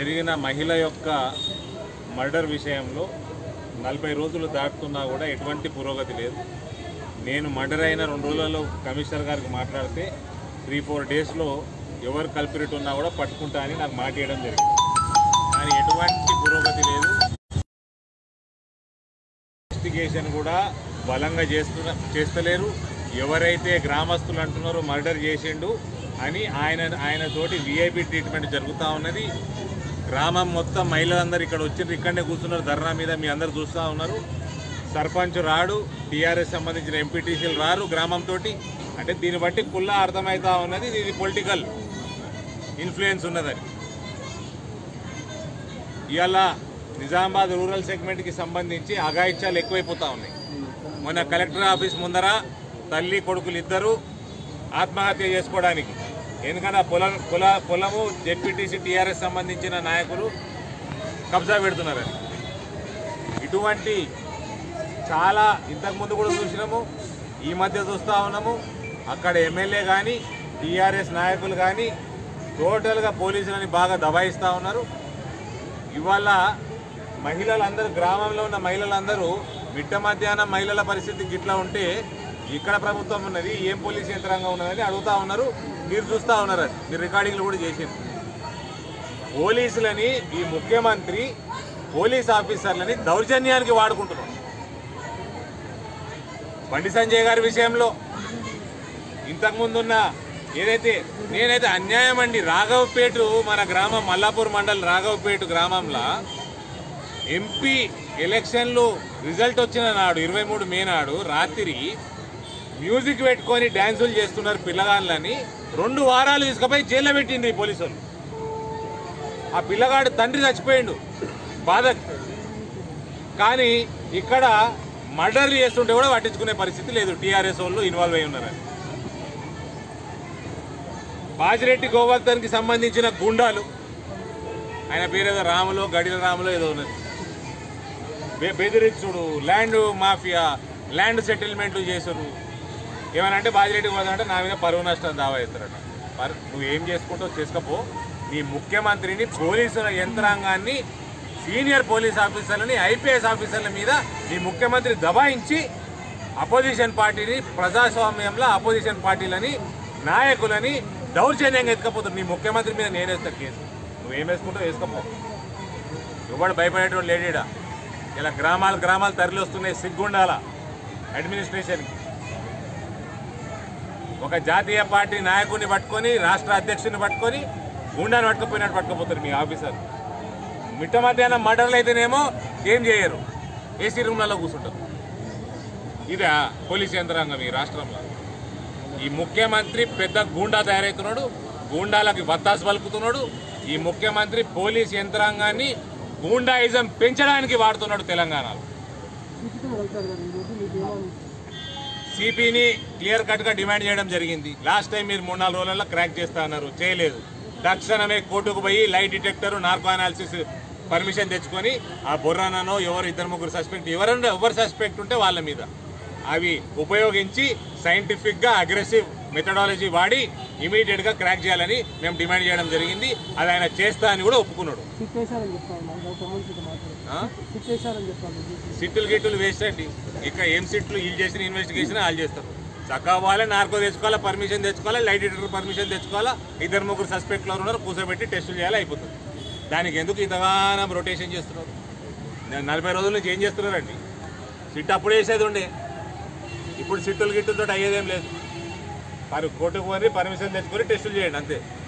జరిగిన మహిళ యొక్క మర్డర్ విషయంలో నలభై రోజులు దాటుతున్నా కూడా ఎటువంటి పురోగతి లేదు నేను మర్డర్ అయిన రెండు రోజులలో కమిషనర్ గారికి మాట్లాడితే త్రీ ఫోర్ డేస్లో ఎవరు కల్పిరిట్ ఉన్నా కూడా పట్టుకుంటా అని నాకు మాట ఇవ్వడం జరిగింది కానీ ఎటువంటి పురోగతి లేదు ఇన్వెస్టిగేషన్ కూడా బలంగా చేస్తున్న చేస్తలేరు ఎవరైతే గ్రామస్తులు అంటున్నారో మర్డర్ చేసిండు అని ఆయన ఆయన తోటి విఐపి ట్రీట్మెంట్ జరుగుతూ ఉన్నది గ్రామం మొత్తం మహిళలందరూ ఇక్కడ వచ్చి ఇక్కడనే కూర్చున్నారు ధర్నా మీద మీ అందరు చూస్తూ ఉన్నారు సర్పంచ్ రాడు టీఆర్ఎస్ సంబంధించిన ఎంపీటీసీలు రారు గ్రామంతో అంటే దీన్ని బట్టి కుల్లా అర్థమవుతా ఉన్నది ఇది పొలిటికల్ ఇన్ఫ్లుయెన్స్ ఉన్నదని ఇవాళ నిజామాబాద్ రూరల్ సెగ్మెంట్కి సంబంధించి అఘాయిత్యాలు ఎక్కువైపోతా ఉన్నాయి మొన్న కలెక్టర్ ఆఫీస్ ముందర తల్లి కొడుకులు ఇద్దరు ఆత్మహత్య చేసుకోవడానికి ఎందుకంటే ఆ పొలం పొల పొలము జెడ్పీటీసీ టీఆర్ఎస్ సంబంధించిన నాయకులు కబ్జా పెడుతున్నారని ఇటువంటి చాలా ఇంతకుముందు కూడా చూసినాము ఈ మధ్య చూస్తూ ఉన్నాము అక్కడ ఎమ్మెల్యే కానీ టీఆర్ఎస్ నాయకులు కానీ టోటల్గా పోలీసులని బాగా దబాయిస్తూ ఉన్నారు ఇవాళ మహిళలందరూ గ్రామంలో ఉన్న మహిళలందరూ మిట్ట మధ్యాహ్నం మహిళల పరిస్థితి గిట్లా ఉంటే ఇక్కడ ప్రభుత్వం ఉన్నది ఏం పోలీస్ యంత్రాంగం ఉన్నదని అడుగుతా ఉన్నారు మీరు చూస్తూ ఉన్నారు అది మీరు రికార్డింగ్లు కూడా చేసింది పోలీసులని ఈ ముఖ్యమంత్రి పోలీస్ ఆఫీసర్లని దౌర్జన్యానికి వాడుకుంటున్నాడు బండి సంజయ్ గారి విషయంలో ఇంతకుముందున్న ఏదైతే నేనైతే అన్యాయం అండి రాఘవపేట మన గ్రామం మల్లాపూర్ మండల్ రాఘవపేట గ్రామంలో ఎంపీ ఎలక్షన్లు రిజల్ట్ వచ్చిన నాడు ఇరవై మూడు మే నాడు రాత్రి మ్యూజిక్ పెట్టుకొని డ్యాన్సులు చేస్తున్నారు పిల్లగాళ్ళని రెండు వారాలు తీసుకుపోయి జైల్లో పెట్టిండ్రు ఈ పోలీసులు ఆ పిల్లగాడు తండ్రి చచ్చిపోయిండు బాధ కానీ ఇక్కడ మర్డర్లు చేస్తుంటే కూడా పట్టించుకునే పరిస్థితి లేదు టీఆర్ఎస్ వాళ్ళు ఇన్వాల్వ్ అయి ఉన్నారని బాజిరెడ్డి గోవర్ధన్కి సంబంధించిన గుండాలు ఆయన పేరు ఏదో రాములో గడిల రాములో ఏదో ఉన్నది బె- బెదిరించుడు ల్యాండ్ మాఫియా ల్యాండ్ సెటిల్మెంట్ చేసారు ఏమన్నా అంటే బాజిరెడ్డి గోవర్ధన్ అంటే నా మీద పరువు నష్టం దావా ఎత్తారట పరు నువ్వు ఏం చేసుకుంటావు చేసుకపో నీ ముఖ్యమంత్రిని పోలీసుల యంత్రాంగాన్ని సీనియర్ పోలీస్ ఆఫీసర్లని ఐపీఎస్ ఆఫీసర్ల మీద నీ ముఖ్యమంత్రి దబాయించి అపోజిషన్ పార్టీని ప్రజాస్వామ్యంలో అపోజిషన్ పార్టీలని నాయకులని దౌర్జన్యంగా ఎత్తుకపోతుంది నీ ముఖ్యమంత్రి మీద నేను వేస్తా కేసు నువ్వేం వేసుకుంటావు వేసుకోపో ఎవడు భయపడేటోడు లేడీడా ఇలా గ్రామాలు గ్రామాలు తరలి వస్తున్నాయి సిగ్గుండాల అడ్మినిస్ట్రేషన్కి ఒక జాతీయ పార్టీ నాయకుడిని పట్టుకొని రాష్ట్ర అధ్యక్షుడిని పట్టుకొని గుండాన్ని పట్టుకుపోయినట్టు పట్టుకుపోతారు మీ ఆఫీసర్ మిట్ట మధ్యాహ్నం మర్డర్లు అయితేనేమో ఏం చేయరు ఏసీ రూమ్లలో కూర్చుంటారు ఇదే పోలీస్ యంత్రాంగం ఈ రాష్ట్రంలో ఈ ముఖ్యమంత్రి పెద్ద గూండా తయారవుతున్నాడు గూండాలకి వత్తాసు పలుకుతున్నాడు ఈ ముఖ్యమంత్రి పోలీస్ యంత్రాంగాన్ని గూండాయిజం పెంచడానికి వాడుతున్నాడు తెలంగాణలో సిపిని క్లియర్ కట్ గా డిమాండ్ చేయడం జరిగింది లాస్ట్ టైం మీరు మూడు నాలుగు రోజులలో క్రాక్ చేస్తా అన్నారు చేయలేదు తక్షణమే కోర్టుకు పోయి lie detector narco analysis permission తెచ్చుకొని ఆ బొర్రానో ఎవరు ఇద్దరు ముగ్గురు సస్పెక్ట్ ఎవరైనా ఎవరు సస్పెక్ట్ ఉంటే వాళ్ళ మీద అవి ఉపయోగించి సైంటిఫిక్ గా అగ్రెసివ్ మెథడాలజీ వాడి ఇమీడియట్ గా క్రాక్ చేయాలని మేము డిమాండ్ చేయడం జరిగింది అది ఆయన చేస్తా అని కూడా ఒప్పుకున్నాడు సిచ్యువేషన్ చెప్తాను దానికి సంబంధించి మాట్లాడు ఆ? సిచ్యువేషన్ అని చెప్తాను సిట్టులు గిట్టులు వేస్ట్ అండి ఇక ఏం సిట్లు వీళ్ళు చేసిన ఇన్వెస్టిగేషన్ వాళ్ళు చేస్తారు చక్కగా పోవాలి నార్కో తెచ్చుకోవాలా పర్మిషన్ తెచ్చుకోవాలా లైట్ ఎడిటర్ పర్మిషన్ తెచ్చుకోవాలా ఇద్దరు ముగ్గురు సస్పెక్ట్లో ఉన్నారు కూర్చోబెట్టి టెస్టులు చేయాలి అయిపోతుంది దానికి ఎందుకు ఇంతగానం రొటేషన్ చేస్తున్నారు న- నలభై రోజుల నుంచి ఏం చేస్తున్నారండి సిట్ అప్పుడు వేసేది ఉండే ఇప్పుడు సిట్టులు గిట్టులతో అయ్యేదేం లేదు మరి కోర్టుకు పోయి పర్మిషన్ తెచ్చుకొని టెస్టులు చేయండి అంతే